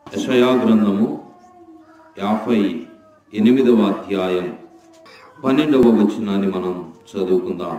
యెషయా గ్రంథము యాభై ఎనిమిదవ అధ్యాయం పన్నెండవ వచనాన్ని మనం చదువుకుందాం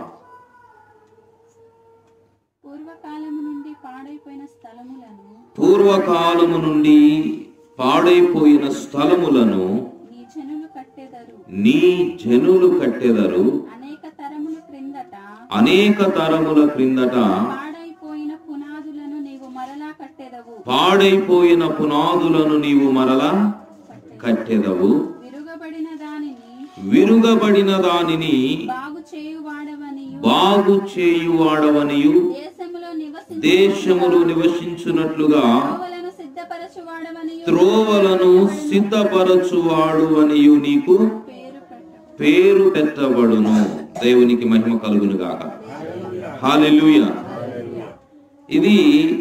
పూర్వకాలము నుండి పాడైపోయిన స్థలములను పూర్వకాలము నుండి పాడైపోయిన స్థలములను నీ జనులు కట్టెదరు నీ జనులు కట్టెదరు అనేక తరముల క్రిందట అనేక తరముల క్రిందట పాడైపోయిన పునాదులను నీవు మరలా కట్టెదవు పాడైపోయిన పునాదులను నీవు మరలా కట్టెదవు విరుగబడిన దానిని విరుగబడిన దానిని బాగు చేయువాడవని బాగు చేయువాడవనియు దేశములో నివసించు దేశములు నివసించున్నట్లుగా త్రోవలను సిద్ధపరచువాడవని త్రోవలను సిద్ధపరచువాడు అనియు నీకు పేరు పెట్టవు పేరు పెట్టబడును దేవునికి మహిమ కలుగును గాక హాలెలూయ ఇది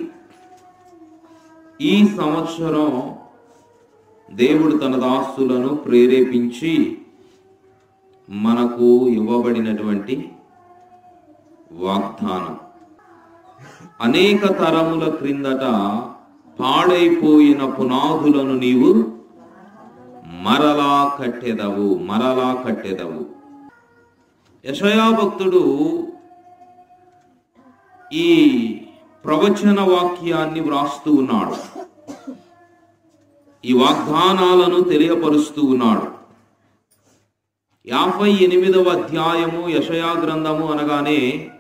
ఈ సంవత్సరం దేవుడు తన దాస్తులను ప్రేరేపించి మనకు ఇవ్వబడినటువంటి వాగ్దానం అనేక తరముల క్రిందట పాడైపోయిన పునాదులను నీవు మరలా కట్టెదవు మరలా కట్టెదవు యశయా భక్తుడు ఈ ప్రవచన వాక్యాన్ని వ్రాస్తూ ఉన్నాడు ఈ వాగ్దానాలను తెలియపరుస్తూ ఉన్నాడు యాభై ఎనిమిదవ అధ్యాయము యశయా గ్రంథము అనగానే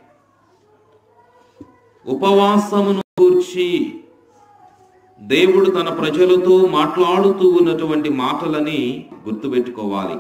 ఉపవాసమును గూర్చి దేవుడు తన ప్రజలతో మాట్లాడుతూ ఉన్నటువంటి మాటలని గుర్తుపెట్టుకోవాలి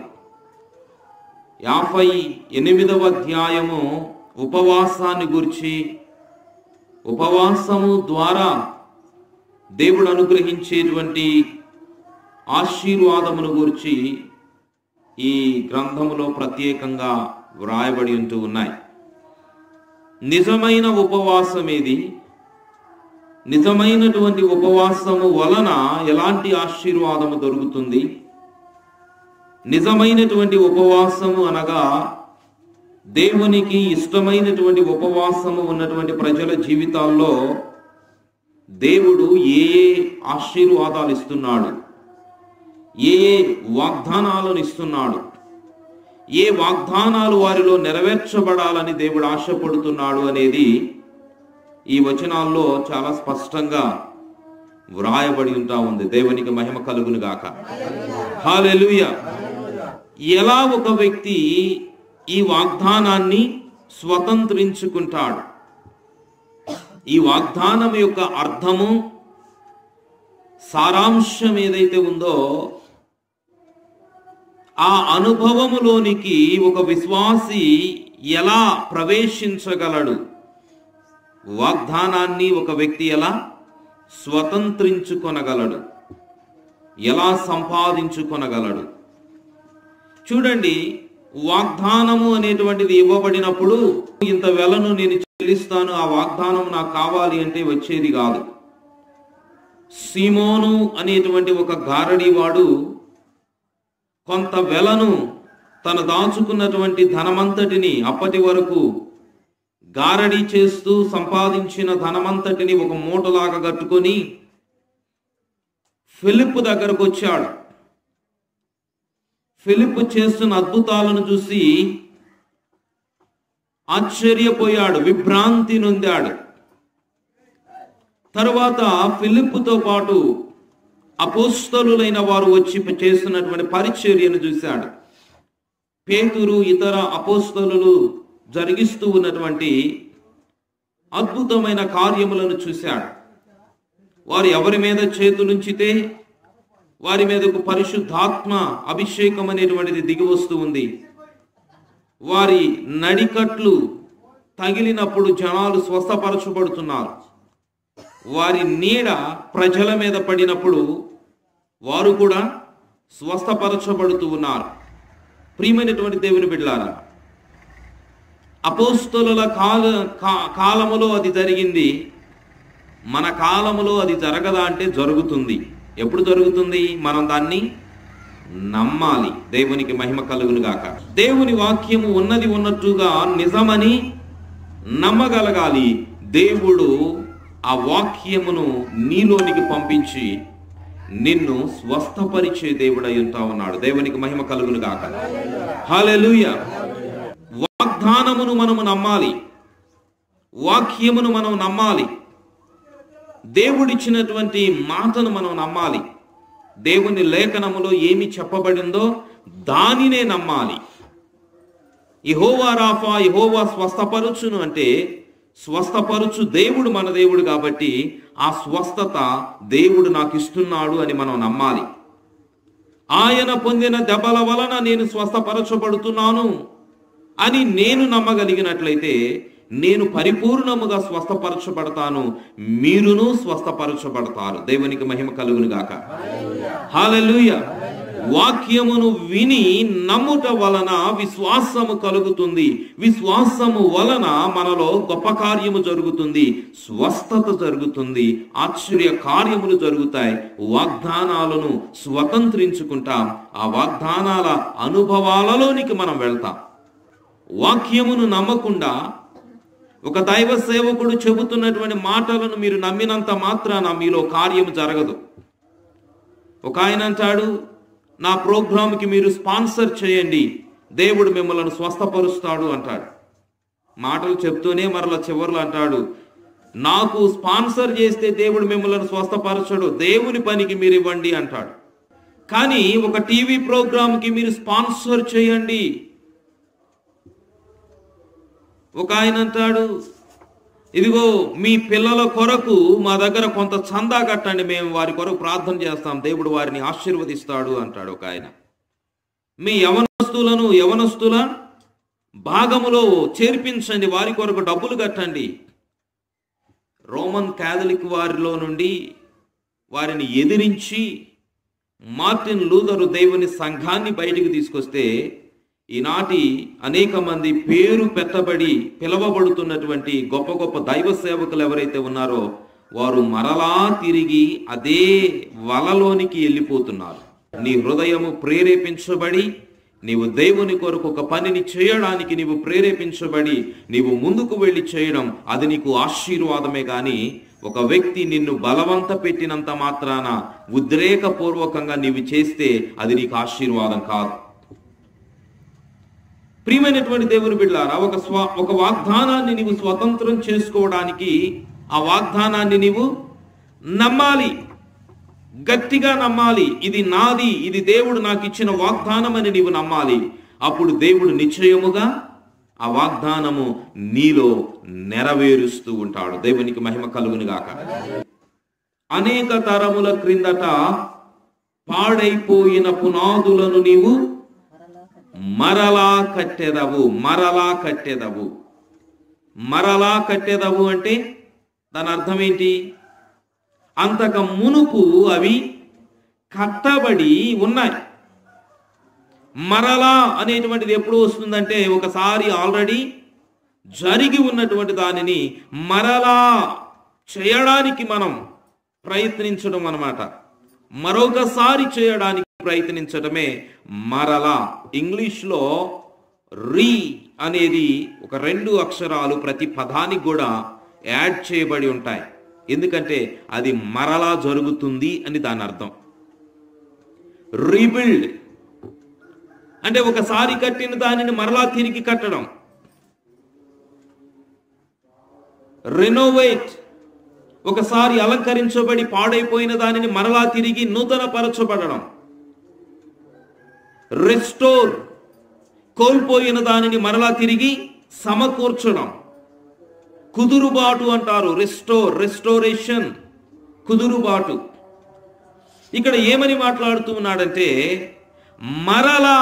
యాభై ఎనిమిదవ అధ్యాయము ఉపవాసాన్ని గురించి ఉపవాసము ద్వారా దేవుడు అనుగ్రహించేటువంటి ఆశీర్వాదమును గురించి ఈ గ్రంథములో ప్రత్యేకంగా వ్రాయబడి ఉంటూ ఉన్నాయి నిజమైన ఉపవాసం ఏది నిజమైనటువంటి ఉపవాసము వలన ఎలాంటి ఆశీర్వాదము దొరుకుతుంది నిజమైనటువంటి ఉపవాసము అనగా దేవునికి ఇష్టమైనటువంటి ఉపవాసము ఉన్నటువంటి ప్రజల జీవితాల్లో దేవుడు ఏ ఏ ఆశీర్వాదాలు ఇస్తున్నాడు ఏ ఏ వాగ్దానాలను ఇస్తున్నాడు ఏ వాగ్దానాలు వారిలో నెరవేర్చబడాలని దేవుడు ఆశపడుతున్నాడు అనేది ఈ వచనాల్లో చాలా స్పష్టంగా వ్రాయబడి ఉంటా ఉంది దేవునికి మహిమ కలుగును గాక హాలెలుయ ఎలా ఒక వ్యక్తి ఈ వాగ్దానాన్ని స్వతంత్రించుకుంటాడు ఈ వాగ్దానం యొక్క అర్థము సారాంశం ఏదైతే ఉందో ఆ అనుభవములోనికి ఒక విశ్వాసి ఎలా ప్రవేశించగలడు వాగ్దానాన్ని ఒక వ్యక్తి ఎలా స్వతంత్రించుకొనగలడు ఎలా సంపాదించుకొనగలడు చూడండి వాగ్దానము అనేటువంటిది ఇవ్వబడినప్పుడు ఇంత వెలను నేను చెల్లిస్తాను ఆ వాగ్దానం నాకు కావాలి అంటే వచ్చేది కాదు సీమోను అనేటువంటి ఒక గారడి వాడు కొంత వెలను తను దాచుకున్నటువంటి ధనమంతటిని అప్పటి వరకు గారడి చేస్తూ సంపాదించిన ధనమంతటిని ఒక మూటలాగా కట్టుకొని ఫిలిప్ దగ్గరకు వచ్చాడు ఫిలిప్ చేస్తున్న అద్భుతాలను చూసి ఆశ్చర్యపోయాడు విభ్రాంతి నొందాడు తరువాత ఫిలిప్పుతో పాటు అపోస్తలులైన వారు వచ్చి చేస్తున్నటువంటి పరిచర్యను చూశాడు పేతురు ఇతర అపోస్తలు జరిగిస్తూ ఉన్నటువంటి అద్భుతమైన కార్యములను చూశాడు వారు ఎవరి మీద చేతులుంచితే వారి మీదకు పరిశుద్ధాత్మ అభిషేకం అనేటువంటిది దిగి వస్తూ ఉంది వారి నడికట్లు తగిలినప్పుడు జనాలు స్వస్థపరచబడుతున్నారు వారి నీడ ప్రజల మీద పడినప్పుడు వారు కూడా స్వస్థపరచబడుతూ ఉన్నారు ప్రియమైనటువంటి దేవుని బిడ్డలారా అపోస్తుల కాల కా- కాలములో అది జరిగింది మన కాలములో అది జరగదా అంటే జరుగుతుంది ఎప్పుడు జరుగుతుంది మనం దాన్ని నమ్మాలి దేవునికి మహిమ కలుగును గాక దేవుని వాక్యము ఉన్నది ఉన్నట్టుగా నిజమని నమ్మగలగాలి దేవుడు ఆ వాక్యమును నీలోనికి పంపించి నిన్ను స్వస్థపరిచే దేవుడై ఉంటా ఉన్నాడు దేవునికి మహిమ కలుగును గాక హల్లెలూయా వాగ్దానమును మనము నమ్మాలి వాక్యమును మనం నమ్మాలి దేవుడిచ్చినటువంటి మాటను మనం నమ్మాలి దేవుని లేఖనములో ఏమి చెప్పబడిందో దానినే నమ్మాలి ఇహోవా రాఫా ఇహోవా స్వస్థపరుచును అంటే స్వస్థపరుచు దేవుడు మన దేవుడు కాబట్టి ఆ స్వస్థత దేవుడు నాకు ఇస్తున్నాడు అని మనం నమ్మాలి ఆయన పొందిన దెబ్బల వలన నేను స్వస్థపరచబడుతున్నాను అని నేను నమ్మగలిగినట్లయితే నేను పరిపూర్ణముగా స్వస్థపరచబడతాను మీరును స్వస్థపరచబడతారు దేవునికి మహిమ కలుగును గాక హాలెలూయ వాక్యమును విని నమ్ముట వలన విశ్వాసము కలుగుతుంది విశ్వాసము వలన మనలో గొప్ప కార్యము జరుగుతుంది స్వస్థత జరుగుతుంది ఆశ్చర్య కార్యములు జరుగుతాయి వాగ్దానాలను స్వతంత్రించుకుంటాం ఆ వాగ్దానాల అనుభవాలలోనికి మనం వెళ్తాం వాక్యమును నమ్మకుండా ఒక దైవ సేవకుడు చెబుతున్నటువంటి మాటలను మీరు నమ్మినంత మాత్రాన మీలో కార్యం జరగదు ఒక ఆయన అంటాడు నా ప్రోగ్రాంకి మీరు స్పాన్సర్ చేయండి దేవుడు మిమ్మల్ని స్వస్థపరుస్తాడు అంటాడు మాటలు చెప్తూనే మరల చివర్లు అంటాడు నాకు స్పాన్సర్ చేస్తే దేవుడు మిమ్మల్ని స్వస్థపరచడు దేవుని పనికి మీరు ఇవ్వండి అంటాడు కానీ ఒక టీవీ ప్రోగ్రాంకి మీరు స్పాన్సర్ చేయండి ఒక ఆయన అంటాడు ఇదిగో మీ పిల్లల కొరకు మా దగ్గర కొంత చందా కట్టండి మేము వారి కొరకు ప్రార్థన చేస్తాం దేవుడు వారిని ఆశీర్వదిస్తాడు అంటాడు ఒక ఆయన మీ యవనస్తులను యవనస్తుల భాగములో చేర్పించండి వారి కొరకు డబ్బులు కట్టండి రోమన్ క్యాథలిక్ వారిలో నుండి వారిని ఎదిరించి మార్టిన్ లూథరు దేవుని సంఘాన్ని బయటికి తీసుకొస్తే ఈనాటి అనేక మంది పేరు పెట్టబడి పిలవబడుతున్నటువంటి గొప్ప గొప్ప దైవ సేవకులు ఎవరైతే ఉన్నారో వారు మరలా తిరిగి అదే వలలోనికి వెళ్ళిపోతున్నారు నీ హృదయము ప్రేరేపించబడి నీవు దేవుని కొరకు ఒక పనిని చేయడానికి నీవు ప్రేరేపించబడి నీవు ముందుకు వెళ్ళి చేయడం అది నీకు ఆశీర్వాదమే గాని ఒక వ్యక్తి నిన్ను బలవంత పెట్టినంత మాత్రాన ఉద్రేకపూర్వకంగా నీవు చేస్తే అది నీకు ఆశీర్వాదం కాదు ప్రియమైనటువంటి దేవుని బిడ్డారా ఒక స్వ ఒక వాగ్దానాన్ని నీవు స్వతంత్రం చేసుకోవడానికి ఆ వాగ్దానాన్ని నీవు నమ్మాలి గట్టిగా నమ్మాలి ఇది నాది ఇది దేవుడు నాకు ఇచ్చిన వాగ్దానం అని నీవు నమ్మాలి అప్పుడు దేవుడు నిశ్చయముగా ఆ వాగ్దానము నీలో నెరవేరుస్తూ ఉంటాడు దేవునికి మహిమ కలుగును గాక అనేక తరముల క్రిందట పాడైపోయిన పునాదులను నీవు మరలా కట్టెదవు మరలా కట్టెదవు మరలా కట్టెదవు అంటే దాని అర్థం ఏంటి అంతక మునుపు అవి కట్టబడి ఉన్నాయి మరలా అనేటువంటిది ఎప్పుడు వస్తుందంటే ఒకసారి ఆల్రెడీ జరిగి ఉన్నటువంటి దానిని మరలా చేయడానికి మనం ప్రయత్నించడం అన్నమాట మరొకసారి చేయడానికి ప్రయత్నించడమే మరలా ఇంగ్లీష్లో రీ అనేది ఒక రెండు అక్షరాలు ప్రతి పదానికి కూడా యాడ్ చేయబడి ఉంటాయి ఎందుకంటే అది మరలా జరుగుతుంది అని దాని అర్థం రీబిల్డ్ అంటే ఒకసారి కట్టిన దానిని మరలా తిరిగి కట్టడం రెనోవేట్ ఒకసారి అలంకరించబడి పాడైపోయిన దానిని మరలా తిరిగి నూతన పరచబడడం రెస్టోర్ కోల్పోయిన దానిని మరలా తిరిగి సమకూర్చడం కుదురుబాటు అంటారు రెస్టోర్ రెస్టోరేషన్ కుదురుబాటు ఇక్కడ ఏమని మాట్లాడుతూ ఉన్నాడంటే మరలా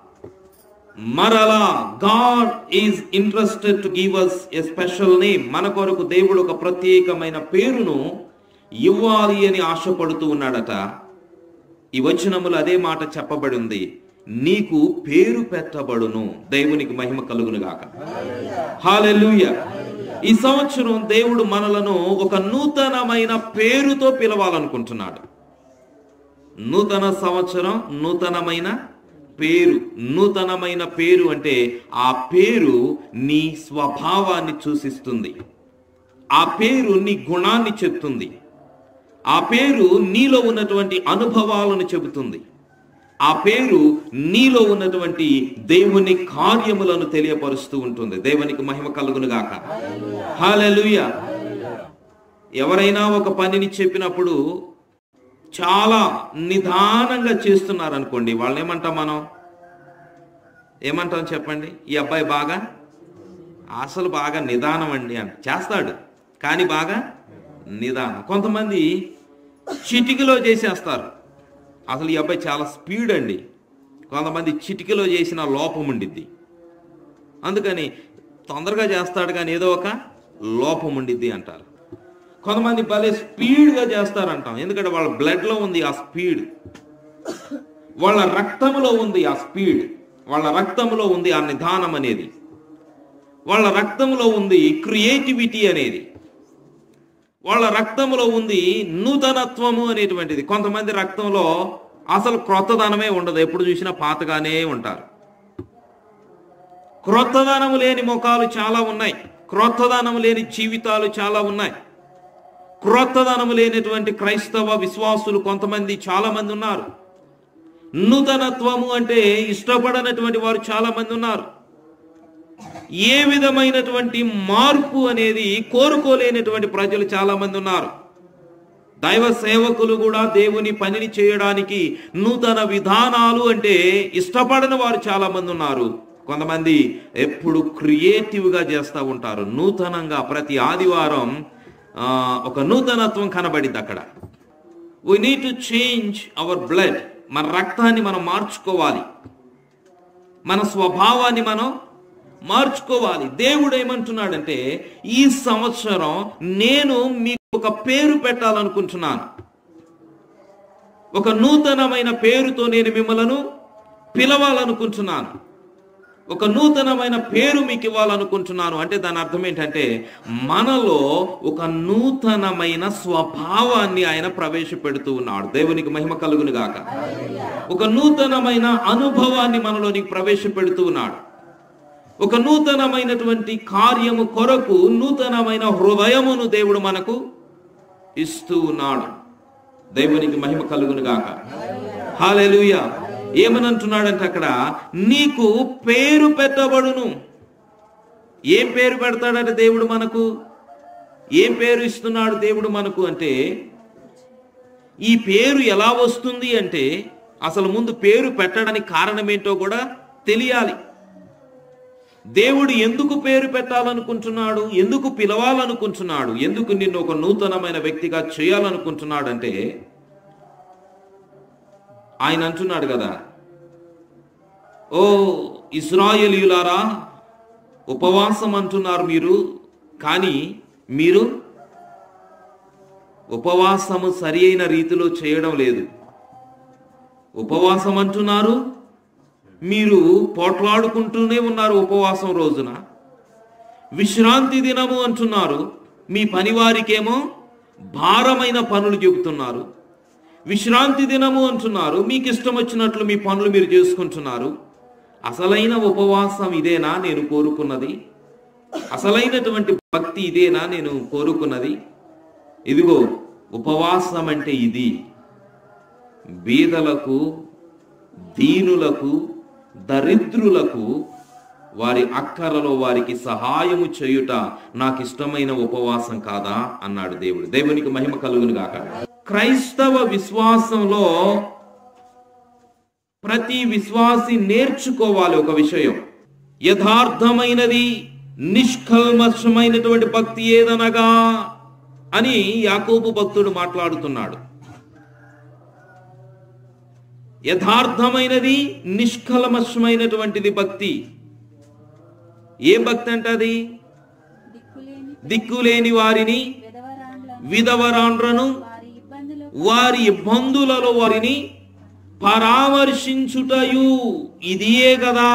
మరలా God is interested to give us a special name మన కొరకు దేవుడు ఒక ప్రత్యేకమైన పేరును ఇవ్వాలి అని ఆశపడుతూ ఉన్నాడట ఈ వచనములు అదే మాట చెప్పబడి ఉంది నీకు పేరు పెట్టబడును దేవునికి మహిమ కలుగును గాక హాలెలూయ ఈ సంవత్సరం దేవుడు మనలను ఒక నూతనమైన పేరుతో పిలవాలనుకుంటున్నాడు నూతన సంవత్సరం నూతనమైన పేరు నూతనమైన పేరు అంటే ఆ పేరు నీ స్వభావాన్ని సూచిస్తుంది ఆ పేరు నీ గుణాన్ని చెప్తుంది ఆ పేరు నీలో ఉన్నటువంటి అనుభవాలను చెబుతుంది ఆ పేరు నీలో ఉన్నటువంటి దేవుని కార్యములను తెలియపరుస్తూ ఉంటుంది దేవునికి మహిమ కలుగును గాక హల్లెలూయా ఎవరైనా ఒక పనిని చెప్పినప్పుడు చాలా నిదానంగా చేస్తున్నారు అనుకోండి వాళ్ళని ఏమంటాం మనం ఏమంటాం చెప్పండి ఈ అబ్బాయి బాగా అసలు బాగా నిదానం అండి అని చేస్తాడు కానీ బాగా నిదానం కొంతమంది చిటికలో చేసేస్తారు అసలు ఈ అబ్బాయి చాలా స్పీడ్ అండి కొంతమంది చిటికలో చేసిన లోపం ఉండిద్ది అందుకని తొందరగా చేస్తాడు కానీ ఏదో ఒక లోపం ఉండిద్ది అంటారు కొంతమంది భలే స్పీడ్గా చేస్తారంటాం ఎందుకంటే వాళ్ళ బ్లడ్లో ఉంది ఆ స్పీడ్ వాళ్ళ రక్తంలో ఉంది ఆ స్పీడ్ వాళ్ళ రక్తంలో ఉంది ఆ నిదానం అనేది వాళ్ళ రక్తంలో ఉంది క్రియేటివిటీ అనేది వాళ్ళ రక్తంలో ఉంది నూతనత్వము అనేటువంటిది కొంతమంది రక్తంలో అసలు క్రొత్తదనమే ఉండదు ఎప్పుడు చూసినా పాతగానే ఉంటారు క్రొత్తదనం లేని ముఖాలు చాలా ఉన్నాయి క్రొత్తదనం లేని జీవితాలు చాలా ఉన్నాయి క్రొత్తదనం లేనటువంటి క్రైస్తవ విశ్వాసులు కొంతమంది చాలా మంది ఉన్నారు నూతనత్వము అంటే ఇష్టపడనటువంటి వారు చాలా మంది ఉన్నారు ఏ విధమైనటువంటి మార్పు అనేది కోరుకోలేనటువంటి ప్రజలు చాలా మంది ఉన్నారు దైవ సేవకులు కూడా దేవుని పనిని చేయడానికి నూతన విధానాలు అంటే ఇష్టపడని వారు చాలా మంది ఉన్నారు కొంతమంది ఎప్పుడు క్రియేటివ్గా చేస్తూ ఉంటారు నూతనంగా ప్రతి ఆదివారం ఆ, ఒక నూతనత్వం కనబడింది అక్కడ we need to change our blood మన రక్తాన్ని మనం మార్చుకోవాలి మన స్వభావాన్ని మనం మార్చుకోవాలి దేవుడు ఏమంటున్నాడంటే ఈ సంవత్సరం నేను మీకు ఒక పేరు పెట్టాలనుకుంటున్నాను ఒక నూతనమైన పేరుతో నేను మిమ్మలను పిలవాలనుకుంటున్నాను ఒక నూతనమైన పేరు మీకు ఇవ్వాలనుకుంటున్నాను అంటే దాని అర్థం ఏంటంటే మనలో ఒక నూతనమైన స్వభావాన్ని ఆయన ప్రవేశపెడుతూ ఉన్నాడు దేవునికి మహిమ కలుగును గాక ఒక నూతనమైన అనుభవాన్ని మనలోనికి ప్రవేశపెడుతూ ఉన్నాడు ఒక నూతనమైనటువంటి కార్యము కొరకు నూతనమైన హృదయమును దేవుడు మనకు ఇస్తూ ఉన్నాడు దేవునికి మహిమ కలుగును గాక హాలెలుయ ఏమని అంటున్నాడంటే అక్కడ నీకు పేరు పెట్టబడును ఏం పేరు పెడతాడంటే దేవుడు మనకు ఏం పేరు ఇస్తున్నాడు దేవుడు మనకు అంటే ఈ పేరు ఎలా వస్తుంది అంటే అసలు ముందు పేరు పెట్టడానికి కారణం ఏంటో కూడా తెలియాలి దేవుడు ఎందుకు పేరు పెట్టాలనుకుంటున్నాడు ఎందుకు పిలవాలనుకుంటున్నాడు ఎందుకు నిన్ను ఒక నూతనమైన వ్యక్తిగా చేయాలనుకుంటున్నాడు అంటే ఆయన అంటున్నాడు కదా ఓ ఇస్రాయేలీయులారా ఉపవాసం అంటున్నారు మీరు కానీ మీరు ఉపవాసము సరి అయిన రీతిలో చేయడం లేదు ఉపవాసం అంటున్నారు మీరు పోట్లాడుకుంటూనే ఉన్నారు ఉపవాసం రోజున విశ్రాంతి దినము అంటున్నారు మీ పనివారికేమో భారమైన పనులు చెబుతున్నారు విశ్రాంతి దినము అంటున్నారు మీకు ఇష్టం వచ్చినట్లు మీ పనులు మీరు చేసుకుంటున్నారు అసలైన ఉపవాసం ఇదేనా నేను కోరుకున్నది అసలైనటువంటి భక్తి ఇదేనా నేను కోరుకున్నది ఇదిగో ఉపవాసం అంటే ఇది బీదలకు దీనులకు దరిద్రులకు వారి అక్కరలో వారికి సహాయము చేయుట నాకు ఇష్టమైన ఉపవాసం కాదా అన్నాడు దేవుడు దేవునికి మహిమ కలుగును గాక క్రైస్తవ విశ్వాసంలో ప్రతి విశ్వాసి నేర్చుకోవాలి ఒక విషయం యథార్థమైనది నిష్కల్మషమైనటువంటి భక్తి ఏదనగా అని యాకోబు భక్తుడు మాట్లాడుతున్నాడు యథార్థమైనది నిష్కల్మషమైనటువంటిది భక్తి ఏం భక్తి అంటది దిక్కులేని దిక్కులేని వారిని విధవరాండ్లను విధవరాండ్రను వారి ఇబ్బందులు వారి ఇబ్బందులలో వారిని పరామర్శించుటయు ఇదియే కదా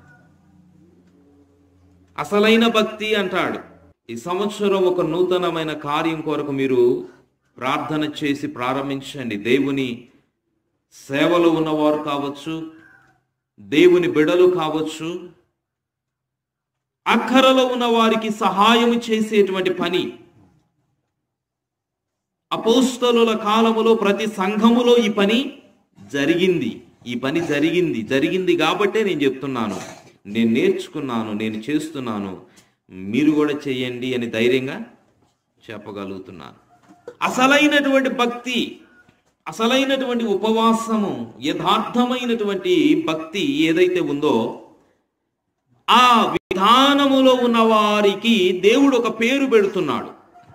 అసలైన భక్తి అంటాడు ఈ సంవత్సరం ఒక నూతనమైన కార్యం కొరకు మీరు ప్రార్థన చేసి ప్రారంభించండి దేవుని సేవలో ఉన్నవారు కావచ్చు దేవుని బిడలు కావచ్చు అక్కరలో ఉన్న వారికి సహాయం చేసేటువంటి పని అపోస్తలుల కాలములో ప్రతి సంఘములో ఈ పని జరిగింది ఈ పని జరిగింది జరిగింది కాబట్టే నేను చెప్తున్నాను నేను నేర్చుకున్నాను నేను చేస్తున్నాను మీరు కూడా చేయండి అని ధైర్యంగా చెప్పగలుగుతున్నాను అసలైనటువంటి భక్తి అసలైనటువంటి ఉపవాసము యథార్థమైనటువంటి భక్తి ఏదైతే ఉందో ఆ విధానములో ఉన్న వారికి దేవుడు ఒక పేరు పెడుతున్నాడు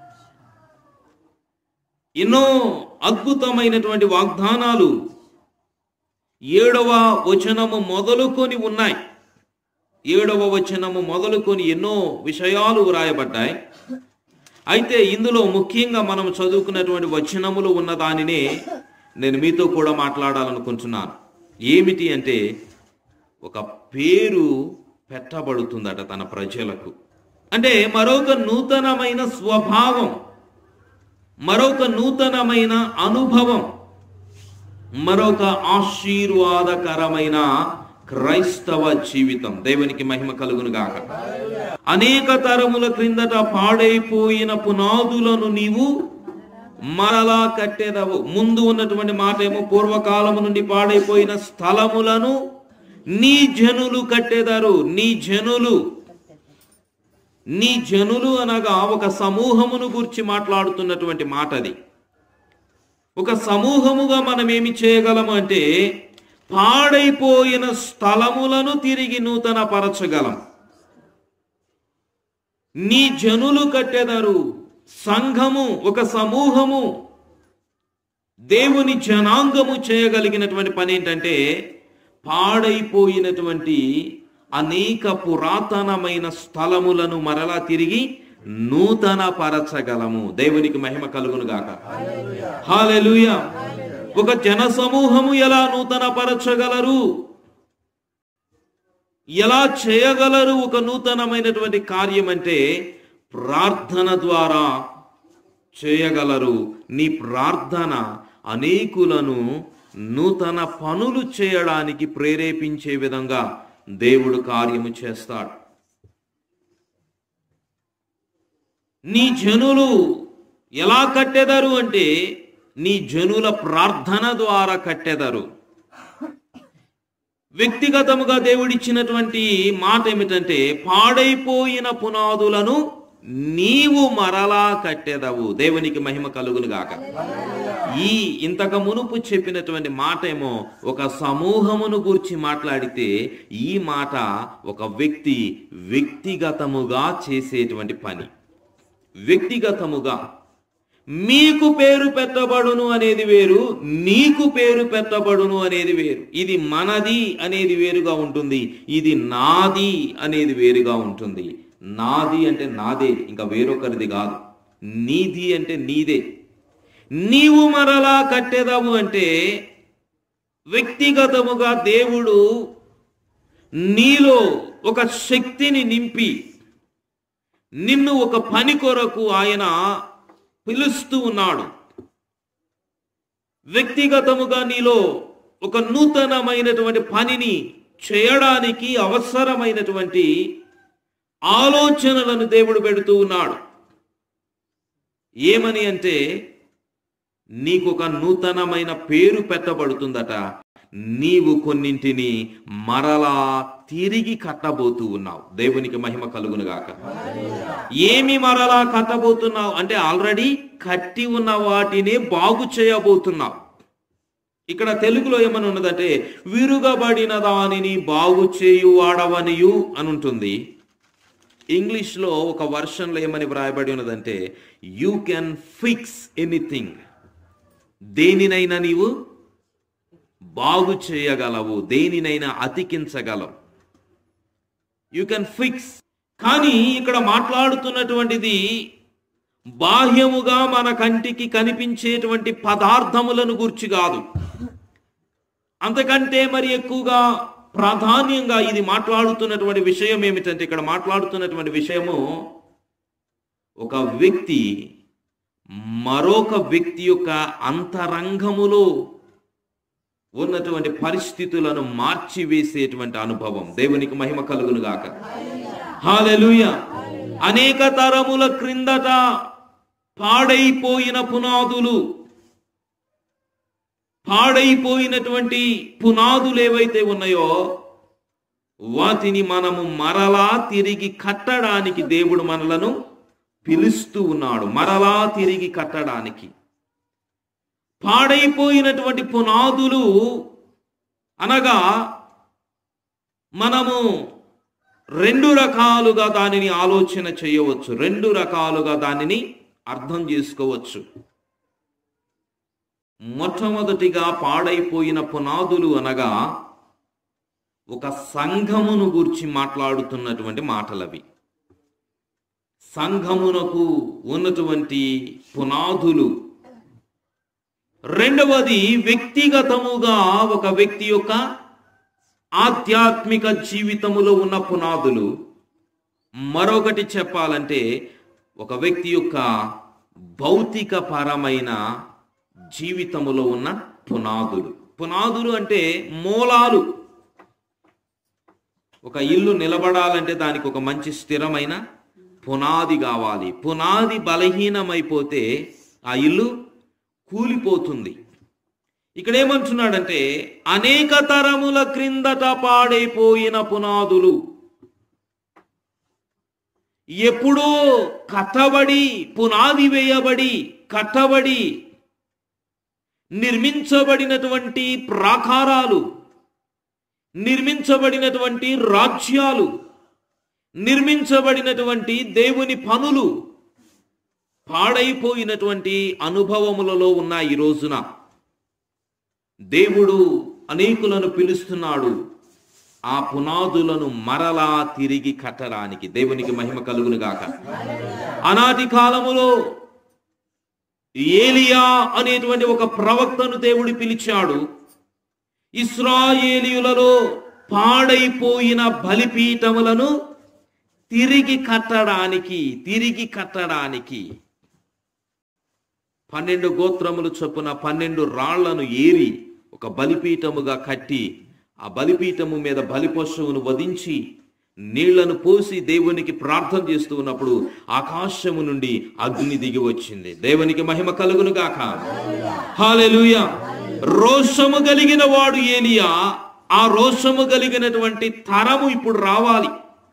ఎన్నో అద్భుతమైనటువంటి వాగ్దానాలు ఏడవ వచనము మొదలుకొని ఉన్నాయి ఏడవ వచనము మొదలుకొని ఎన్నో విషయాలు వ్రాయబడ్డాయి అయితే ఇందులో ముఖ్యంగా మనం చదువుకున్నటువంటి వచనములు ఉన్న దానినే నేను మీతో కూడా మాట్లాడాలనుకుంటున్నాను ఏమిటి అంటే ఒక పేరు పెట్టబడుతుందట తన ప్రజలకు అంటే మరొక నూతనమైన స్వభావం మరొక నూతనమైన అనుభవం మరొక ఆశీర్వాదకరమైన క్రైస్తవ జీవితం దేవునికి మహిమ కలుగును గాక అనేక తరముల క్రిందట పాడైపోయిన పునాదులను నీవు మరలా కట్టేదవు ముందు ఉన్నటువంటి మాట ఏమో పూర్వకాలము నుండి పాడైపోయిన స్థలములను నీ జనులు కట్టేదారు నీ జనులు నీ జనులు అనగా ఒక సమూహమును గురించి మాట్లాడుతున్నటువంటి మాట అది ఒక సమూహముగా మనం ఏమి చేయగలము అంటే పాడైపోయిన స్థలములను తిరిగి నూతన పరచగలం నీ జనులు కట్టెదరు సంఘము ఒక సమూహము దేవుని జనాంగము చేయగలిగినటువంటి పని ఏంటంటే పాడైపోయినటువంటి అనేక పురాతనమైన స్థలములను మరలా తిరిగి నూతన పరచగలము దేవునికి మహిమ కలుగును గాక హాలెలూయా ఒక జన సమూహము ఎలా నూతన పరచగలరు ఎలా చేయగలరు ఒక నూతనమైనటువంటి కార్యం అంటే ప్రార్థన ద్వారా చేయగలరు నీ ప్రార్థన అనేకులను నూతన పనులు చేయడానికి ప్రేరేపించే విధంగా దేవుడు కార్యము చేస్తాడు నీ జనులు ఎలా కట్టెదరు అంటే నీ జనుల ప్రార్థన ద్వారా కట్టెదరు వ్యక్తిగతముగా దేవుడిచ్చినటువంటి మాట ఏమిటంటే పాడైపోయిన పునాదులను నీవు మరలా కట్టెదవు దేవునికి మహిమ కలుగును గాక ఈ ఇంతకు మునుపు చెప్పినటువంటి మాట ఏమో ఒక సమూహమును గూర్చి మాట్లాడితే ఈ మాట ఒక వ్యక్తి వ్యక్తిగతముగా చేసేటువంటి పని వ్యక్తిగతముగా మీకు పేరు పెట్టబడును అనేది వేరు నీకు పేరు పెట్టబడును అనేది వేరు ఇది మనది అనేది వేరుగా ఉంటుంది ఇది నాది అనేది వేరుగా ఉంటుంది నాది అంటే నాదే ఇంకా వేరొకరిది కాదు నీది అంటే నీదే నీవు మరలా కట్టేదాము అంటే వ్యక్తిగతముగా దేవుడు నీలో ఒక శక్తిని నింపి నిన్ను ఒక పని కొరకు ఆయన పిలుస్తూ ఉన్నాడు వ్యక్తిగతముగా నీలో ఒక నూతనమైనటువంటి పనిని చేయడానికి అవసరమైనటువంటి ఆలోచనలను దేవుడు పెడుతూ ఉన్నాడు ఏమని అంటే నీకు ఒక నూతనమైన పేరు పెట్టబడుతుందట నీవు కొన్నింటిని మరలా తిరిగి కట్టబోతూ ఉన్నావు దేవునికి మహిమ కలుగును గాక ఏమి మరలా కట్టబోతున్నావు అంటే ఆల్రెడీ కట్టి ఉన్న వాటిని బాగు చేయబోతున్నావు ఇక్కడ తెలుగులో ఏమని ఉన్నదంటే విరుగబడిన దానిని బాగు చేయు వాడవనియు అని ఉంటుంది ఇంగ్లీష్లో ఒక వర్షన్లో ఏమని వ్రాయబడి ఉన్నదంటే యూ కెన్ ఫిక్స్ ఎనీథింగ్ దేనినైనా నీవు బాగు చేయగలవు దేనినైనా అతికించగలవు యు కెన్ ఫిక్స్ కానీ ఇక్కడ మాట్లాడుతున్నటువంటిది బాహ్యముగా మన కంటికి కనిపించేటువంటి పదార్థములను గూర్చి కాదు అంతకంటే మరి ఎక్కువగా ప్రాధాన్యంగా ఇది మాట్లాడుతున్నటువంటి విషయం ఏమిటంటే ఇక్కడ మాట్లాడుతున్నటువంటి విషయము ఒక వ్యక్తి మరొక వ్యక్తి యొక్క అంతరంగములో ఉన్నటువంటి పరిస్థితులను మార్చివేసేటువంటి అనుభవం దేవునికి మహిమ కలుగును గాక హాలెలూయ అనేక తరముల క్రిందట పాడైపోయిన పునాదులు పాడైపోయినటువంటి పునాదులు ఏవైతే ఉన్నాయో వాటిని మనము మరలా తిరిగి కట్టడానికి దేవుడు మనలను పిలుస్తూ ఉన్నాడు మరలా తిరిగి కట్టడానికి పాడైపోయినటువంటి పునాదులు అనగా మనము రెండు రకాలుగా దానిని ఆలోచన చేయవచ్చు రెండు రకాలుగా దానిని అర్థం చేసుకోవచ్చు మొట్టమొదటిగా పాడైపోయిన పునాదులు అనగా ఒక సంఘమును గూర్చి మాట్లాడుతున్నటువంటి మాటలవి సంఘమునకు ఉన్నటువంటి పునాదులు రెండవది వ్యక్తిగతముగా ఒక వ్యక్తి యొక్క ఆధ్యాత్మిక జీవితములో ఉన్న పునాదులు మరొకటి చెప్పాలంటే ఒక వ్యక్తి యొక్క భౌతిక పరమైన జీవితములో ఉన్న పునాదులు పునాదులు అంటే మూలాలు ఒక ఇల్లు నిలబడాలంటే దానికి ఒక మంచి స్థిరమైన పునాది కావాలి పునాది బలహీనమైపోతే ఆ ఇల్లు కూలిపోతుంది ఇక్కడ ఏమంటున్నాడంటే అనేక తరముల క్రిందట పాడైపోయిన పునాదులు ఎప్పుడో కట్టబడి పునాది వేయబడి కట్టబడి నిర్మించబడినటువంటి ప్రాకారాలు నిర్మించబడినటువంటి రాజ్యాలు నిర్మించబడినటువంటి దేవుని పనులు పాడైపోయినటువంటి అనుభవములలో ఉన్న ఈ రోజున దేవుడు అనేకులను పిలుస్తున్నాడు ఆ పునాదులను మరలా తిరిగి కట్టడానికి దేవునికి మహిమ కలుగును గాక అనాది కాలములో ఏలియా అనేటువంటి ఒక ప్రవక్తను దేవుడు పిలిచాడు ఇస్రాయేలీయులలో పాడైపోయిన బలిపీఠములను తిరిగి కట్టడానికి తిరిగి కట్టడానికి పన్నెండు గోత్రములు చొప్పున పన్నెండు రాళ్లను ఏరి ఒక బలిపీఠముగా కట్టి ఆ బలిపీఠము మీద బలి పశువును వధించి నీళ్లను పోసి దేవునికి ప్రార్థన చేస్తూ ఉన్నప్పుడు ఆకాశము నుండి అగ్ని దిగి వచ్చింది దేవునికి మహిమ కలుగును గాక హాలెలూయ రోషము కలిగిన వాడు ఏలియా ఆ రోషము కలిగినటువంటి తరము ఇప్పుడు రావాలి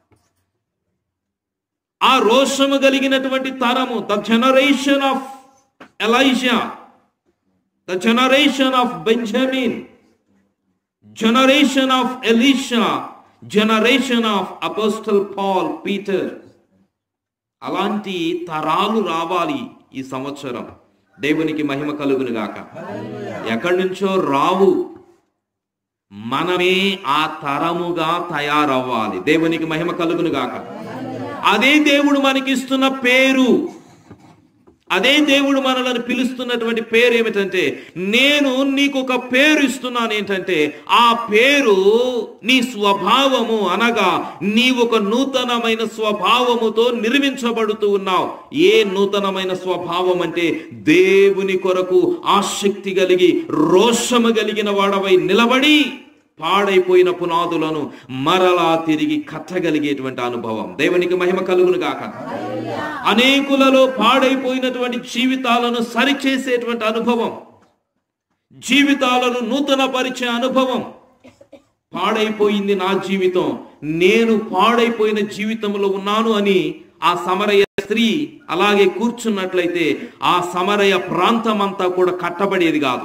ఆ రోషము కలిగినటువంటి తరము the generation of Elijah the generation of Benjamin generation of Elisha generation of apostle Paul Peter అలాంటి తరాలు రావాలి ఈ సంవత్సరం దేవునికి మహిమ కలుగును గాక ఎక్కడి నుంచో రావు మనమే ఆ తరముగా తయారవ్వాలి దేవునికి మహిమ కలుగును గాక అదే దేవుడు మనకిస్తున్న పేరు అదే దేవుడు మనలను పిలుస్తున్నటువంటి పేరు ఏమిటంటే నేను నీకు ఒక పేరు ఇస్తున్నాను ఏంటంటే ఆ పేరు నీ స్వభావము అనగా నీ ఒక నూతనమైన స్వభావముతో నిర్మించబడుతూ ఉన్నావు ఏ నూతనమైన స్వభావం అంటే దేవుని కొరకు ఆసక్తి కలిగి రోషము కలిగిన వాడవై నిలబడి పాడైపోయిన పునాదులను మరలా తిరిగి కట్టగలిగేటువంటి అనుభవం దేవునికి మహిమ కలుగును గాక అనేకులలో పాడైపోయినటువంటి జీవితాలను సరిచేసేటువంటి అనుభవం జీవితాలను నూతన పరిచే అనుభవం పాడైపోయింది నా జీవితం నేను పాడైపోయిన జీవితంలో ఉన్నాను అని ఆ సమరయ స్త్రీ అలాగే కూర్చున్నట్లయితే ఆ సమరయ ప్రాంతం అంతా కూడా కట్టబడేది కాదు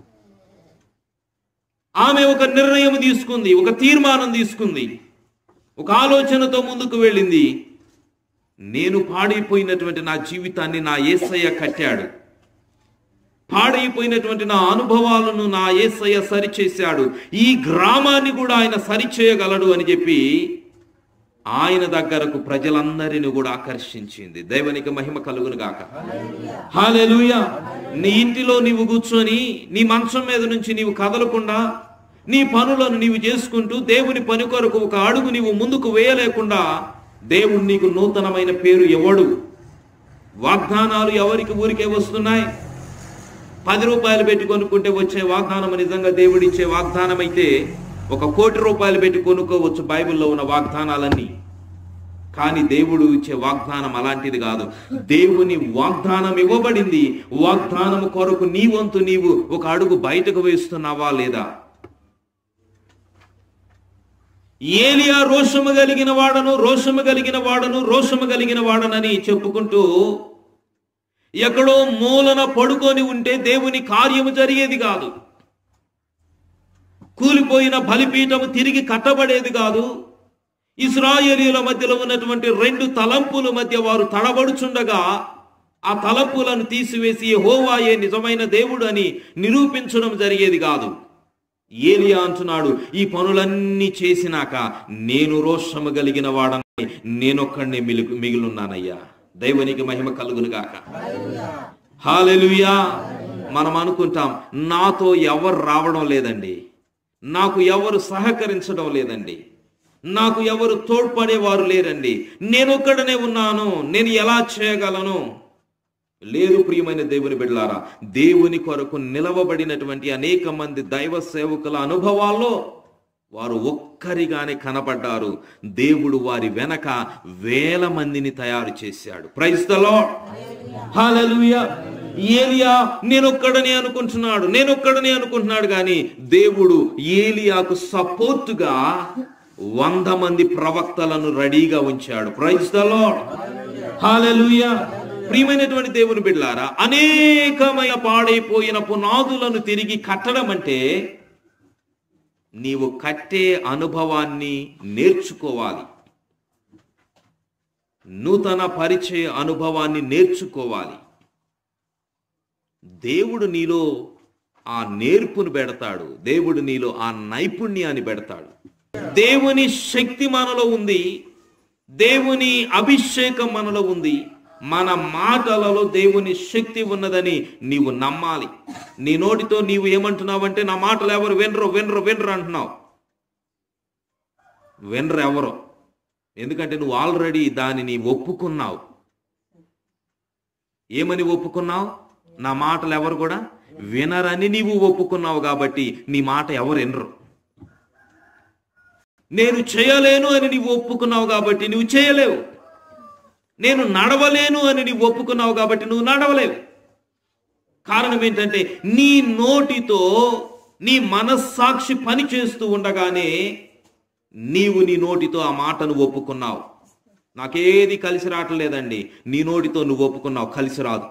ఆమె ఒక నిర్ణయం తీసుకుంది ఒక తీర్మానం తీసుకుంది ఒక ఆలోచనతో ముందుకు వెళ్ళింది నేను పాడైపోయినటువంటి నా జీవితాన్ని నా ఏసయ్య కట్టాడు పాడైపోయినటువంటి నా అనుభవాలను నా ఏసయ్య సరిచేశాడు ఈ గ్రామాన్ని కూడా ఆయన సరిచేయగలడు అని చెప్పి ఆయన దగ్గరకు ప్రజలందరిని కూడా ఆకర్షించింది దైవనికి మహిమ కలుగును గాక హాలెలూయా నీ ఇంటిలో నీవు కూర్చొని నీ మంచం మీద నుంచి నీవు కదలకుండా నీ పనులను నీవు చేసుకుంటూ దేవుని పని కొరకు ఒక అడుగు నీవు ముందుకు వేయలేకుండా దేవుడు నీకు నూతనమైన పేరు ఎవడు వాగ్దానాలు ఎవరికి ఊరికే వస్తున్నాయి పది రూపాయలు పెట్టి కొనుక్కుంటే వచ్చే వాగ్దానం నిజంగా దేవుడిచ్చే వాగ్దానం అయితే ఒక కోటి రూపాయలు పెట్టి కొనుక్కోవచ్చు బైబిల్లో ఉన్న వాగ్దానాలన్నీ కానీ దేవుడు ఇచ్చే వాగ్దానం అలాంటిది కాదు దేవుని వాగ్దానం ఇవ్వబడింది వాగ్దానం కొరకు నీ వంతు నీవు ఒక అడుగు బయటకు వేస్తున్నావా లేదా ఏలియా రోషము కలిగిన వాడను రోషము కలిగిన వాడను రోషము కలిగిన వాడనని చెప్పుకుంటూ ఎక్కడో మూలన పడుకొని ఉంటే దేవుని కార్యము జరిగేది కాదు కూలిపోయిన బలిపీఠము తిరిగి కట్టబడేది కాదు ఇస్రాయేలీల మధ్యలో ఉన్నటువంటి రెండు తలంపుల మధ్య వారు తడబడుచుండగా ఆ తలంపులను తీసివేసి హోవాయే నిజమైన దేవుడు అని నిరూపించడం జరిగేది కాదు ఏలియా అంటున్నాడు ఈ పనులన్నీ చేసినాక నేను రోషము కలిగిన వాడని నేనొక్కడిని మిలుగు మిగిలిన్నానయ్యా దైవనికి మహిమ కలుగును గాక హాలెలుయా మనం అనుకుంటాం నాతో ఎవరు రావడం లేదండి నాకు ఎవరు సహకరించడం లేదండి నాకు ఎవరు తోడ్పడేవారు లేరండి నేనొక్కడనే ఉన్నాను నేను ఎలా చేయగలను లేదు ప్రియమైన దేవుని బిడ్డలారా దేవుని కొరకు నిలవబడినటువంటి అనేక మంది దైవ సేవకుల అనుభవాల్లో వారు ఒక్కరిగానే కనపడ్డారు దేవుడు వారి వెనక వేల మందిని తయారు చేశాడు ప్రైజ్ ద లార్డ్ హల్లెలూయా ఏలియా నేనొక్కడనే అనుకుంటున్నాడు నేనొక్కడనే అనుకుంటున్నాడు కానీ దేవుడు ఏలియాకు సపోర్టుగా వంద మంది ప్రవక్తలను రెడీగా ఉంచాడు ప్రైజ్ ద లార్డ్ హల్లెలూయా ప్రియమైనటువంటి దేవుని బిడ్డలారా అనేకమైన పాడైపోయిన పునాదులను తిరిగి కట్టడం అంటే నీవు కట్టే అనుభవాన్ని నేర్చుకోవాలి నూతన పరిచయ అనుభవాన్ని నేర్చుకోవాలి దేవుడు నీలో ఆ నేర్పును పెడతాడు దేవుడు నీలో ఆ నైపుణ్యాన్ని పెడతాడు దేవుని శక్తి మనలో ఉంది దేవుని అభిషేకం మనలో ఉంది మన మాటలలో దేవుని శక్తి ఉన్నదని నీవు నమ్మాలి నీ నోటితో నీవు ఏమంటున్నావంటే నా మాటలు ఎవరు వినరు వినరు వినరు అంటున్నావు వినరు ఎవరు ఎందుకంటే నువ్వు ఆల్రెడీ దానిని ఒప్పుకున్నావు ఏమని ఒప్పుకున్నావు నా మాటలు ఎవరు కూడా వినరని నీవు ఒప్పుకున్నావు కాబట్టి నీ మాట ఎవరు వినరు నేను చేయలేను అని నీవు ఒప్పుకున్నావు కాబట్టి నువ్వు చేయలేవు నేను నడవలేను అని నీవు ఒప్పుకున్నావు కాబట్టి నువ్వు నడవలేవు కారణం ఏంటంటే నీ నోటితో నీ మనస్సాక్షి పని చేస్తూ ఉండగానే నీవు నీ నోటితో ఆ మాటను ఒప్పుకున్నావు నాకేది కలిసి రావట్లేదండి నీ నోటితో నువ్వు ఒప్పుకున్నావు కలిసి రాదు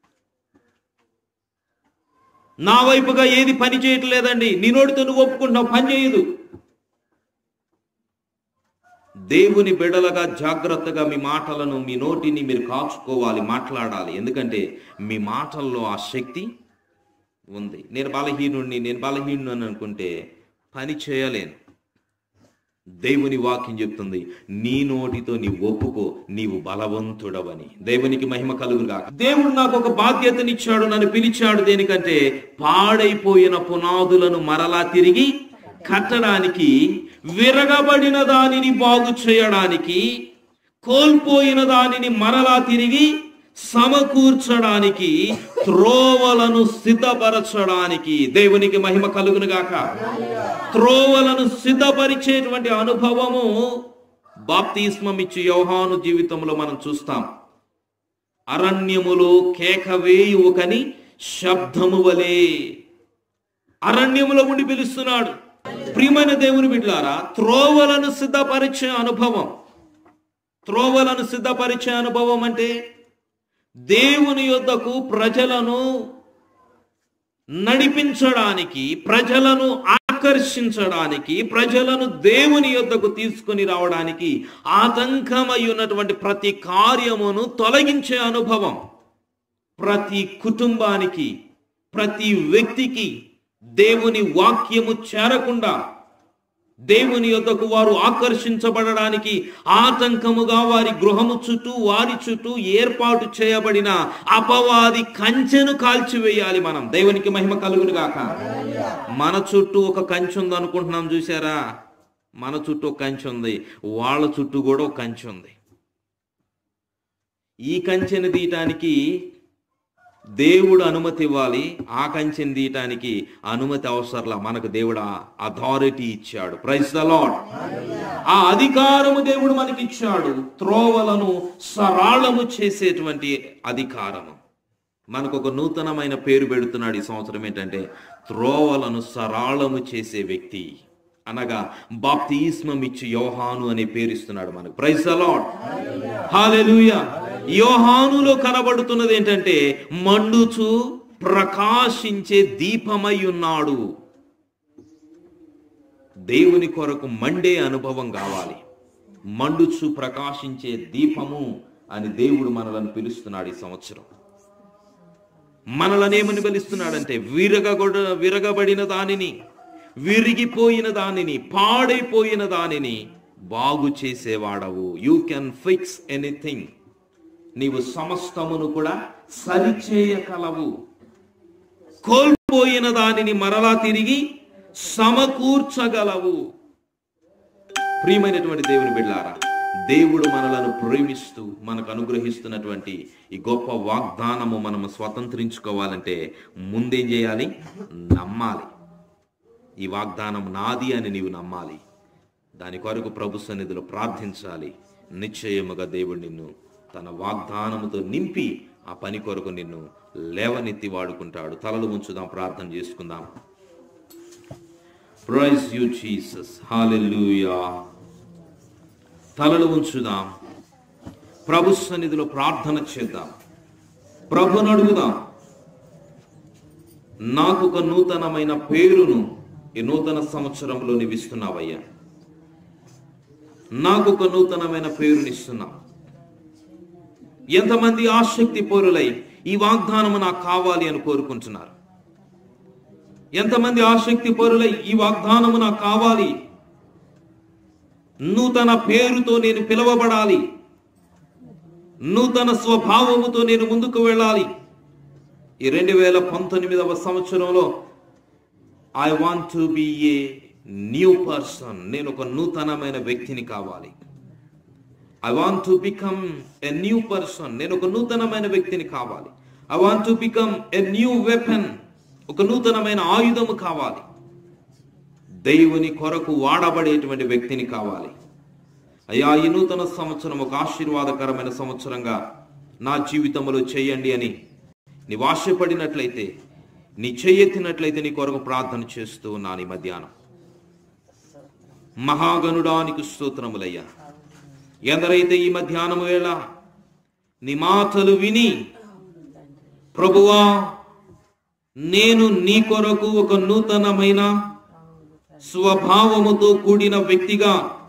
నా వైపుగా ఏది పని చేయట్లేదండి నీ నోటితో నువ్వు ఒప్పుకుంటున్నావు పని చేయదు దేవుని బిడలగా జాగ్రత్తగా మీ మాటలను మీ నోటిని మీరు కాచుకోవాలి మాట్లాడాలి ఎందుకంటే మీ మాటల్లో ఆ శక్తి ఉంది నేను బలహీనుడిని నేను బలహీనుడు అని అనుకుంటే పని చేయలేను దేవుని వాక్యం చెప్తుంది నీ నోటితో నీవు ఒప్పుకో నీవు బలవంతుడవని దేవునికి మహిమ కలుగుగా దేవుడు నాకు ఒక బాధ్యతనిచ్చాడు నన్ను పిలిచాడు దేనికంటే పాడైపోయిన పునాదులను మరలా తిరిగి కట్టడానికి విరగబడిన దానిని బాగు చేయడానికి కోల్పోయిన దానిని మరలా తిరిగి సమకూర్చడానికి త్రోవలను సిద్ధపరచడానికి దేవునికి మహిమ కలుగును గాక త్రోవలను సిద్ధపరిచేటువంటి అనుభవము బాప్తిస్మం ఇచ్చి యోహాను జీవితంలో మనం చూస్తాం అరణ్యములో కేకవేయుకని శబ్దము వలె అరణ్యములో ఉండి పిలుస్తున్నాడు ప్రియమైన దేవుని బిడ్లారా త్రోవలను సిద్ధపరిచే అనుభవం త్రోవలను సిద్ధపరిచే అనుభవం అంటే దేవుని యొద్దకు ప్రజలను నడిపించడానికి ప్రజలను ఆకర్షించడానికి ప్రజలను దేవుని యొద్దకు తీసుకుని రావడానికి ఆతంకమై ఉన్నటువంటి ప్రతి కార్యమును తొలగించే అనుభవం ప్రతి కుటుంబానికి ప్రతి వ్యక్తికి దేవుని వాక్యము చేరకుండా దేవుని యొద్దకు వారు ఆకర్షించబడడానికి ఆటంకముగా వారి గృహము చుట్టూ వారి చుట్టూ ఏర్పాటు చేయబడిన అపవాది కంచెను కాల్చివేయాలి మనం దేవునికి మహిమ కలుగును గాక మన చుట్టూ ఒక కంచె ఉంది అనుకుంటున్నాం చూసారా మన చుట్టూ ఒక కంచె ఉంది వాళ్ళ చుట్టూ కూడా ఒక కంచె ఉంది ఈ కంచెను తీయటానికి దేవుడు అనుమతి ఇవ్వాలి ఆ కంచెని తీయటానికి అనుమతి అవసరంలా మనకు దేవుడు అథారిటీ ఇచ్చాడు ప్రైజ్ ద లాడ్ ఆ అధికారము దేవుడు మనకి ఇచ్చాడు త్రోవలను సరాళము చేసేటువంటి అధికారము మనకు ఒక నూతనమైన పేరు పెడుతున్నాడు ఈ సంవత్సరం ఏంటంటే త్రోవలను సరాళము చేసే వ్యక్తి అనగా బాప్తిస్మం ఇచ్చి యోహాను అనే పేరు ఇస్తున్నాడు మనకు ప్రైజ్ అలాడ్ హాలెలూయా యోహానులో కనబడుతున్నది ఏంటంటే మండుచు ప్రకాశించే దీపమై ఉన్నాడు దేవుని కొరకు మండే అనుభవం కావాలి మండుచు ప్రకాశించే దీపము అని దేవుడు మనలను పిలుస్తున్నాడు ఈ సంవత్సరం మనలను ఏమని పిలుస్తున్నాడంటే విరగగొడ విరగబడిన దానిని విరిగిపోయిన దానిని పాడైపోయిన దానిని బాగు చేసేవాడవు యూ కెన్ ఫిక్స్ ఎనీథింగ్ నీవు సమస్తమును కూడా సరిచేయగలవు కోల్పోయిన దానిని మరలా తిరిగి సమకూర్చగలవు ప్రియమైనటువంటి దేవుని బిడ్డారా దేవుడు మనలను ప్రేమిస్తూ మనకు అనుగ్రహిస్తున్నటువంటి ఈ గొప్ప వాగ్దానము మనము స్వతంత్రించుకోవాలంటే ముందేం చేయాలి నమ్మాలి ఈ వాగ్దానం నాది అని నీవు నమ్మాలి దాని కొరకు ప్రభు సన్నిధిలో ప్రార్థించాలి నిశ్చయముగా దేవుడు నిన్ను తన వాగ్దానముతో నింపి ఆ పని కొరకు నిన్ను లేవనెత్తి వాడుకుంటాడు తలలు ఉంచుదాం ప్రార్థన చేసుకుందాం ప్రైజ్ యూ జీసస్ హాలెలూయా తలలు ఉంచుదాం ప్రభు సన్నిధిలో ప్రార్థన చేద్దాం ప్రభుని అడుగుదాం నాకు ఒక నూతనమైన పేరును ఈ నూతన సంవత్సరంలో నీవిస్తున్నావయ్యా నాకు ఒక నూతనమైన పేరునిస్తున్నావు ఎంతమంది ఆసక్తి పరులై ఈ వాగ్దానము నాకు కావాలి అని కోరుకుంటున్నారు ఎంతమంది ఆసక్తి పరులై ఈ వాగ్దానము నాకు కావాలి నూతన పేరుతో నేను పిలువబడాలి నూతన స్వభావముతో నేను ముందుకు వెళ్ళాలి ఈ రెండు వేల పంతొమ్మిదవ సంవత్సరంలో I want to be a new person నేను ఒక నూతనమైన వ్యక్తిని కావాలి I want to become a new person నేను ఒక నూతనమైన వ్యక్తిని కావాలి I want to become a new weapon ఒక నూతనమైన ఆయుధము కావాలి దేవుని కొరకు వాడబడేటువంటి వ్యక్తిని కావాలి అయ్యా ఈ నూతన సంవత్సరం ఒక ఆశీర్వాదకరమైన సంవత్సరంగా నా జీవితంలో చేయండి అని నీ ఆశపడినట్లయితే నీ చెయ్యెత్తినట్లయితే నీ కొరకు ప్రార్థన చేస్తూ ఉన్నాను ఈ మధ్యాహ్నం మహాగణుడానికి స్తోత్రములయ్యా ఎందరైతే ఈ మధ్యాహ్నం వేళ నీ మాటలు విని ప్రభువా నేను నీ కొరకు ఒక నూతనమైన స్వభావముతో కూడిన వ్యక్తిగా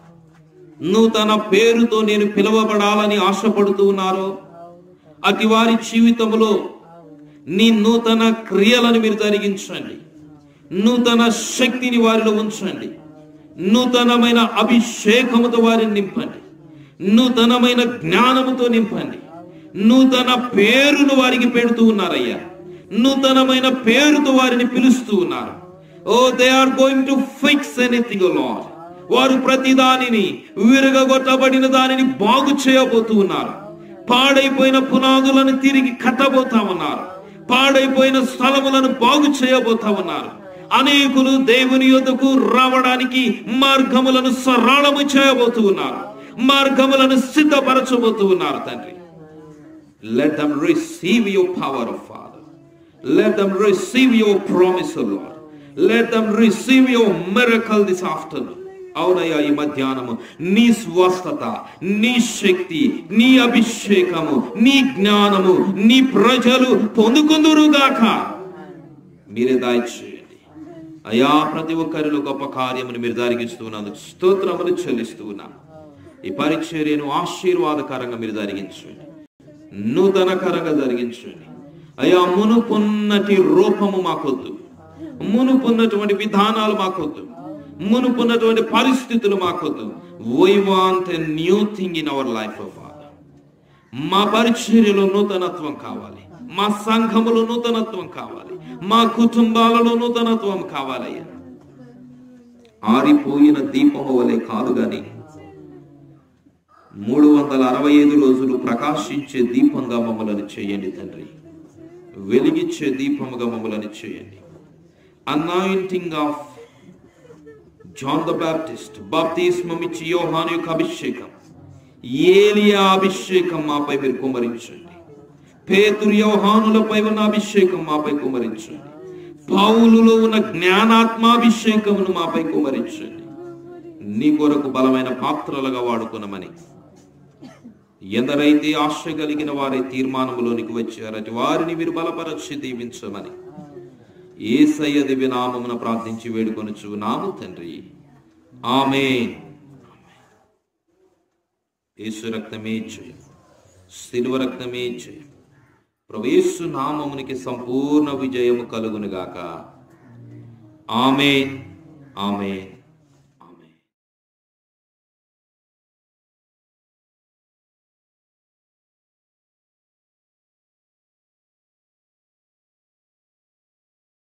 నూతన పేరుతో నేను పిలువబడాలని ఆశపడుతూ ఉన్నారో అతి వారి జీవితంలో నీ నూతన క్రియలను మీరు జరిగించండి నూతన శక్తిని వారిలో ఉంచండి నూతనమైన అభిషేకముతో వారిని నింపండి నూతనమైన జ్ఞానముతో నింపండి నూతన పేరును వారికి పెడుతూ ఉన్నారయ్యా నూతనమైన పేరుతో వారిని పిలుస్తూ ఉన్నారు oh they are going to fix anything Lord వారు ప్రతి దానిని విరగగొట్టబడిన దానిని బాగు చేయబోతూ ఉన్నారు పాడైపోయిన పునాదులను తిరిగి కట్టబోతా ఉన్నారు పాడైపోయిన స్థలములను బాగు చేయబోతా ఉన్నారు అనేకులు దేవుని యొద్దకు రావడానికి మార్గములను సరళము చేయబోతూ ఉన్నారు మార్గములను సిద్ధపరచబోతూ ఉన్నారు తండ్రి Let them receive your power, O Father. Let them receive your promise, O Lord. Let them receive your miracle this afternoon. అవునయ్యా ఈ మధ్యాహ్నము నీ స్వస్థత నీ శక్తి నీ అభిషేకము నీ జ్ఞానము నీ ప్రజలు పొందుకుందురుగాక మీరే దాయిచేయండి అయా ప్రతి ఒక్కరిలో గొప్ప కార్యమును మీరు జరిగిస్తున్నందుకు స్తోత్రములు చెల్లిస్తూ ఉన్నాను ఈ పరిచర్యను ఆశీర్వాదకరంగా మీరు జరిగించండి నూతనకరంగా జరిగించండి అయా మునుపున్నటి రూపము మాకొద్దు మునుపున్నటువంటి విధానాలు మాకొద్దు మునుపున్నటువంటి పరిస్థితులు మాకొద్దు we want a new thing in our life of మా పరిచర్యలో నూతనత్వం కావాలి మా సంఘములో నూతనత్వం కావాలి మా కుటుంబాలలో నూతనత్వం కావాలయ్యా ఆరిపోయిన దీపము వలె కాదు గాని మూడు వందల అరవై ఐదు రోజులు ప్రకాశించే దీపంగా మమ్మల్ని చేయండి తండ్రి వెలిగించే దీపముగా మమ్మల్ని చేయండి anointing of John the Baptist బాప్తిస్మం ఇచ్చి యోహాను యొక్క అభిషేకం ఏలియా అభిషేకం మాపై మీరు కుమరించండి పేతురు యోహానులపై ఉన్న అభిషేకం మాపై కుమరించండి పౌలులో ఉన్న జ్ఞానాత్మాభిషేకమును మాపై కుమరించండి నీ కొరకు బలమైన పాత్రలుగా వాడుకున్నామని ఎందరైతే ఆశ కలిగిన వారి తీర్మానములోనికి వచ్చారటి వారిని మీరు బలపరచి దీవించమని ఏసయ్య దివ్య నామమున ప్రార్థించి వేడుకొనుచు నాము తండ్రి ఆమె యేసు రక్తమే జయం శిలువ రక్తమే జయం ప్రవేశు నామమునికి సంపూర్ణ విజయము కలుగునుగాక ఆమె ఆమె